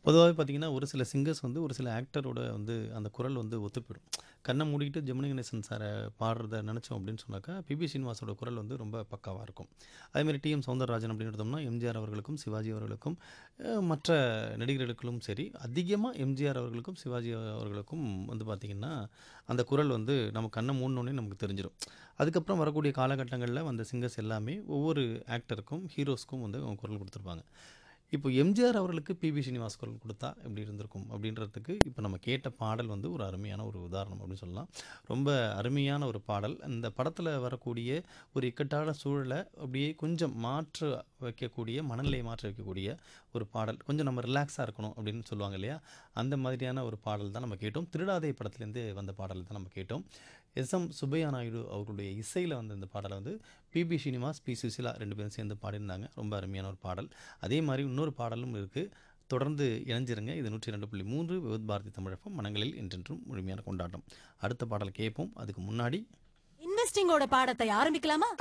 பொதுவாவே பார்த்தீங்கன்னா, ஒரு சில சிங்கர்ஸ் வந்து ஒரு சில ஆக்டரோட வந்து அந்த குரல் வந்து ஒத்து போயிடும். கண்ண மூடிக்கிட்டு ஜெமினி கணேசன் சார பாடுறத நெனச்சோம் அப்படின்னு சொன்னாக்கா, பி.பி. ஸ்ரீனிவாசோட குரல் வந்து ரொம்ப பக்காவா இருக்கும். அதேமாரி டி.எம். சௌந்தரராஜன் அப்படின்னு எடுத்தோம்னா, எம்ஜிஆர் அவர்களுக்கும், சிவாஜி அவர்களுக்கும், அ மற்ற நடிகர்களுக்கும் சரி, அதிகமா எம்ஜிஆர் அவர்களுக்கும், சிவாஜி அவர்களுக்கும் வந்து பார்த்தீங்கன்னா, அந்த குரல் வந்து நம்ம கண்ண மூடுனோனே நமக்கு தெரிஞ்சிரும். அதுக்கப்புறம் வரக்கூடிய காலகட்டங்கள்ல வந்த சிங்கர்ஸ் எல்லாமே ஒவ்வொரு ஆக்டருக்கும், ஹீரோஸ்க்கும் வந்து அவங்க குரல் குடுத்துருப்பாங்க. இப்போ எம்ஜிஆர் அவர்களுக்கு பி.பி. ஸ்ரீனிவாஸ் குரல் குடுத்தா எப்படி இருந்திருக்கும்? அப்படின்றதுக்கு இப்ப நம்ம கேட்ட பாடல் வந்து ஒரு அருமையான ஒரு உதாரணம் அப்படின்னு சொல்லலாம். ரொம்ப அருமையான ஒரு பாடல். அந்த படத்துல வரக்கூடிய ஒரு இக்கட்டான சூழல அப்படியே கொஞ்சம் மாற்ற வைக்கக்கூடிய, மனநிலையை மாற்ற வைக்கக்கூடிய ஒரு பாடல். கொஞ்சம் நம்ம ரிலாக்ஸா இருக்கணும் அப்படின்னு சொல்லுவாங்க இல்லையா? அந்த மாதிரியான ஒரு பாடல் தான் நம்ம கேட்டோம். திருடாதே படத்துலேருந்து வந்த பாடல் தான் நம்ம கேட்டோம். எஸ்.எம். சுப்பையா நாயுடு அவர்களுடைய இசையில வந்த இந்த பாடல வந்து பி.பி. ஸ்ரீனிவாஸ், பி. சுசீலா 2 பேரும் சேர்ந்து பாடியிருந்தாங்க. ரொம்ப அருமையான ஒரு பாடல். அதே மாரி இன்னொரு பாடலும் இருக்கு. தொடர்ந்து இணைஞ்சிருங்க. இது 102.3 விவித் பாரதி தமிழ் எஃப்எம் மனங்களில் என்றென்றும் முழுமையான கொண்டாட்டம். அடுத்த பாடல் கேட்போம். அதுக்கு முன்னாடி இன்வெஸ்டிங்கோட பாடத்தை ஆரம்பிக்கலாமா